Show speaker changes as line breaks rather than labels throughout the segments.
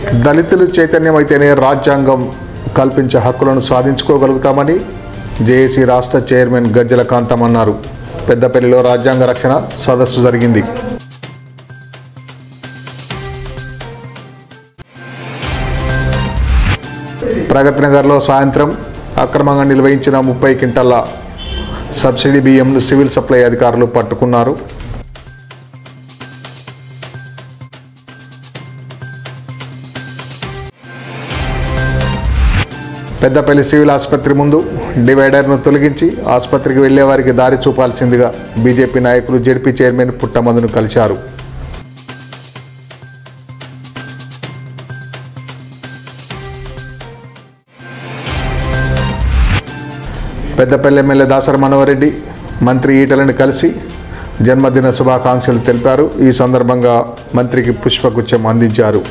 దళితులు చైతన్యమైతేనే రాజ్యాంగం కల్పించే హక్కులను సాధించుకోగలుగుతామని జేఏసీ రాష్ట్ర చైర్మన్ గజ్జల కాంతం అన్నారు పెద్దపల్లిలో రాజ్యాంగ రక్షణ సదస్సు జరిగింది ప్రగతి నగర్లో సాయంత్రం అక్రమంగా నిర్వహించిన ముప్పై క్వింటల్ల సబ్సిడీ బియ్యంను సివిల్ సప్లై అధికారులు పట్టుకున్నారు పెద్దపల్లి సివిల్ ఆసుపత్రి ముందు డివైడర్ను తొలగించి ఆసుపత్రికి వెళ్లే వారికి దారి చూపాల్సిందిగా బీజేపీ నాయకులు జెడ్పీ చైర్మన్ పుట్టమందును కలిశారు పెద్దపల్లి ఎమ్మెల్యే దాసరి మనోహరెడ్డి మంత్రి ఈటలను కలిసి జన్మదిన శుభాకాంక్షలు తెలిపారు ఈ సందర్భంగా మంత్రికి పుష్పగుచ్చం అందించారు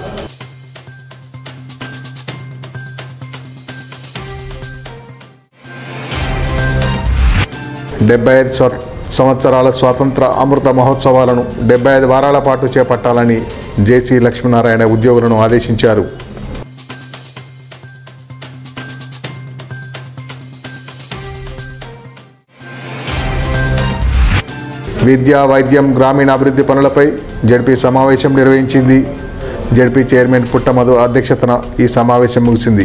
డెబ్బై ఐదు స్వ సంవత్సరాల స్వాతంత్ర అమృత మహోత్సవాలను డెబ్బై ఐదు వారాల పాటు చేపట్టాలని జేసీ లక్ష్మీనారాయణ ఉద్యోగులను ఆదేశించారు విద్యా వైద్యం గ్రామీణాభివృద్ధి పనులపై జడ్పీ సమావేశం నిర్వహించింది జడ్పీ చైర్మన్ పుట్టమధు అధ్యక్షతన ఈ సమావేశం ముగిసింది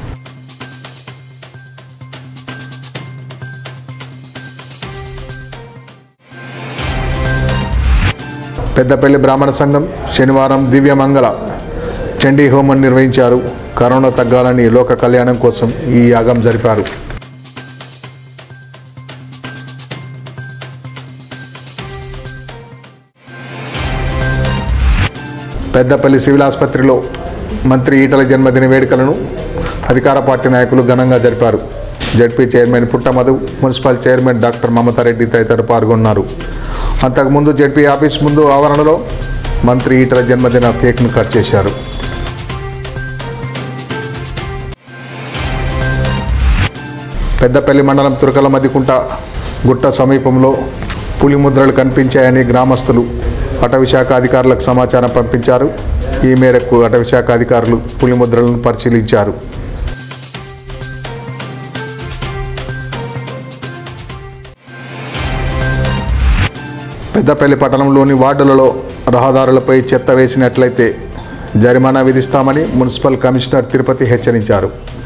పెద్దపల్లి బ్రాహ్మణ సంఘం శనివారం దివ్యమంగళ చండీ హోమం నిర్వహించారు కరోనా తగ్గాలని లోక కళ్యాణం కోసం ఈ యాగం జరిపారు పెద్దపల్లి సివిల్ ఆసుపత్రిలో మంత్రి ఈటల జన్మదిన వేడుకలను అధికార పార్టీ నాయకులు ఘనంగా జరిపారు ZP chairman Putta Madhu municipal chairman doctor Mamata Reddy తదితరులు పాల్గొన్నారు అంతకుముందు జడ్పీ ఆఫీస్ ముందు ఆవరణలో మంత్రి ఈటల జన్మదిన కేక్ను కట్ చేశారు పెద్దపల్లి మండలం తురకల మదికుంట గుట్ట సమీపంలో పులి ముద్రలు కనిపించాయని గ్రామస్తులు అటవీశాఖ అధికారులకు సమాచారం పంపించారు ఈ మేరకు అటవీశాఖ అధికారులు పులి ముద్రలను పరిశీలించారు పెద్దపల్లి పట్టణంలోని వార్డులలో రహదారులపై చెత్త వేసినట్లయితే జరిమానా విధిస్తామని మున్సిపల్ కమిషనర్ తిరుపతి హెచ్చరించారు